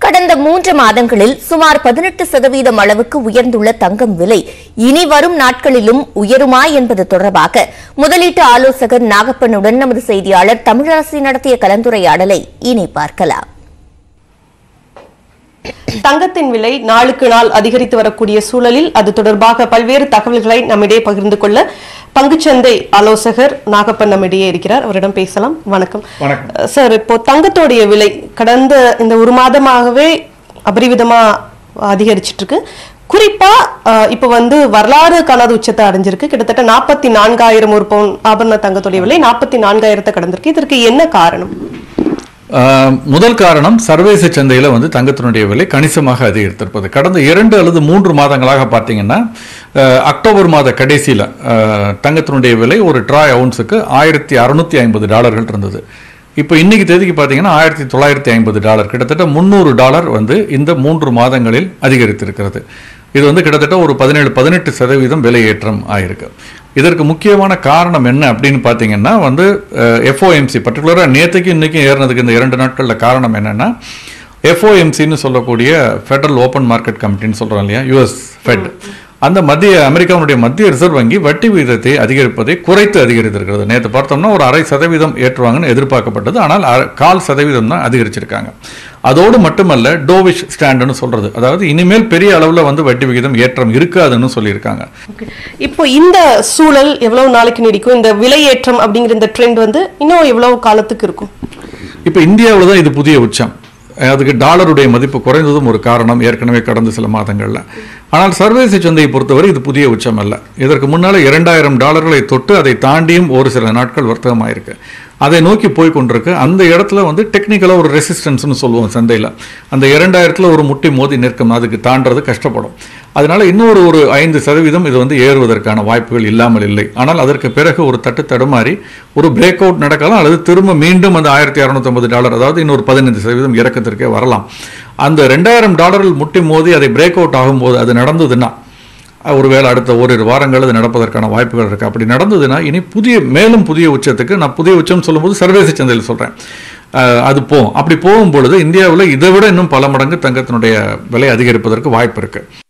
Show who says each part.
Speaker 1: கடந்த மூன்று மாதங்களில் சுமார் பதினெட்டு சதவீதம் அளவுக்கு உயர்ந்துள்ள தங்கம் விலை இனி வரும் நாட்களிலும் உயருமா என்பது தொடர்பாக முதலீட்டு ஆலோசகர் நாகப்பனுடன் நமது செய்தியாளர் தமிழரசி நடத்திய கலந்துரையாடலை இனி பார்க்கலாம்
Speaker 2: தங்கத்தின் விலை நாளுக்கு நாள் அதிகரித்து வரக்கூடிய சூழலில் அது தொடர்பாக பல்வேறு தகவல்களை நம்மிடையே பகிர்ந்து கொள்ள பங்குச்சந்தை ஆலோசகர் நாகப்பன் நம்மிடையே இருக்கிறார் அவரிடம் பேசலாம் வணக்கம்
Speaker 3: வணக்கம்.
Speaker 2: அஹ் சார் இப்போ தங்கத்தோடைய விலை கடந்த இந்த ஒரு மாதமாகவே அபரிவிதமா அதிகரிச்சிட்டு இருக்கு குறிப்பா அஹ், இப்போ வந்து வரலாறு காணாத உச்சத்தை அடைஞ்சிருக்கு கிட்டத்தட்ட நாற்பத்தி நான்காயிரம் ஒரு பவுன் ஆபரண தங்கத்துடைய விலை நாற்பத்தி நான்காயிரத்தை கடந்திருக்கு இதற்கு என்ன காரணம்
Speaker 3: ஆஹ், முதல் காரணம் சர்வதேச சந்தையில் வந்து தங்கத்தினுடைய விலை கணிசமாக அதிகரித்திருப்பது கடந்த இரண்டு அல்லது மூன்று மாதங்களாக பார்த்தீங்கன்னா ஆஹ், அக்டோபர் மாத கடைசியில் தங்கத்தினுடைய விலை ஒரு ட்ராய் அவுன்ஸுக்கு ஆயிரத்தி அறுநூத்தி ஐம்பது டாலர்கள் இருந்தது இப்போ இன்னைக்கு தேதிக்கு பார்த்தீங்கன்னா ஆயிரத்தி தொள்ளாயிரத்தி ஐம்பது டாலர் கிட்டத்தட்ட முந்நூறு டாலர் வந்து இந்த மூன்று மாதங்களில் அதிகரித்திருக்கிறது இது வந்து கிட்டத்தட்ட ஒரு பதினேழு பதினெட்டு சதவீதம் விலை ஏற்றம் ஆயிருக்கு இதற்கு முக்கியமான காரணம் என்ன அப்படின்னு பார்த்தீங்கன்னா வந்து எஃப்ஓஎம்சி பர்டிகுலராக நேற்றுக்கு இன்னைக்கும் ஏறினதுக்கு இந்த இரண்டு நாட்களில் காரணம் என்னன்னா எஃப்ஓஎம்சின்னு சொல்லக்கூடிய ஃபெடரல் ஓப்பன் மார்க்கெட் கமிட்டின்னு சொல்கிறோம் இல்லையா யூஎஸ் ஃபெட் அந்த மத்திய அமெரிக்காவுடைய மத்திய ரிசர்வ் வங்கி வட்டி விகிதத்தை அதிகரிப்பதை குறைத்து அதிகரித்திருக்கிறது நேற்று பார்த்தோம்னா ஒரு அரை சதவீதம் ஏற்றுவாங்கன்னு எதிர்பார்க்கப்பட்டது ஆனால் அரை- கால் சதவீதம் தான் அதிகரிச்சிருக்காங்க அதோடு மட்டுமல்ல டோவிஷ் ஸ்டாண்டுன்னு சொல்றது அதாவது இனிமேல் பெரிய அளவில் வந்து வட்டி விகிதம் ஏற்றம் இருக்காதுன்னு சொல்லியிருக்காங்க
Speaker 2: இப்போ இந்த சூழல் எவ்வளவு நாளைக்கு நீடிக்கும் இந்த விலையேற்றம் அப்படிங்கிற இந்த ட்ரெண்ட் வந்து இன்னும் எவ்வளவு காலத்துக்கு இருக்கும்
Speaker 3: இப்போ இந்தியாவில் தான் இது புதிய உச்சம் அதுக்கு டாலருடைய மதிப்பு குறைந்ததும் ஒரு காரணம் ஏற்கனவே கடந்த சில மாதங்களில் ஆனால் சர்வதேச சந்தையை பொறுத்தவரை இது புதிய உச்சம் அல்ல இதற்கு முன்னால் இரண்டாயிரம் டாலர்களை தொட்டு அதை தாண்டியும் ஒரு சில நாட்கள் வர்த்தகமாயிருக்கு அதை நோக்கி போய் கொண்டிருக்கு அந்த இடத்துல வந்து டெக்னிக்கலாக ஒரு ரெசிஸ்டன்ஸ்னு சொல்லுவோம் சந்தையில் அந்த இரண்டாயிரத்தில் ஒரு முட்டி மோதி நிற்கும் அதுக்கு தாண்டறது கஷ்டப்படும் அதனால இன்னொரு ஒரு ஐந்து சதவீதம் இது வந்து ஏறுவதற்கான வாய்ப்புகள் இல்லாமல் இல்லை ஆனால் அதற்கு பிறகு ஒரு தட்டு தடுமாறி ஒரு பிரேக் அவுட் நடக்கலாம் அல்லது திரும்ப மீண்டும் அந்த ஆயிரத்தி அறுநூத்தம்பது டாலர் அதாவது இன்னொரு பதினைந்து சதவீதம் இறக்கத்திற்கே வரலாம் அந்த ரெண்டாயிரம் டாலரில் முட்டி மோதி அதை பிரேக் அவுட் ஆகும்போது அது நடந்ததுன்னா ஒருவேளை அடுத்த ஓரிரு வாரங்கள் அது நடப்பதற்கான வாய்ப்புகள் இருக்கு அப்படி நடந்ததுன்னா இனி புதிய மேலும் புதிய உச்சத்துக்கு நான் புதிய உச்சம் சொல்லும்போது சர்வதேச சந்தையில் சொல்றேன் அஹ் அது போகும் அப்படி போகும் பொழுது இந்தியாவில் இதை விட இன்னும் பல மடங்கு தங்கத்தினுடைய விலை அதிகரிப்பதற்கு வாய்ப்பு இருக்கு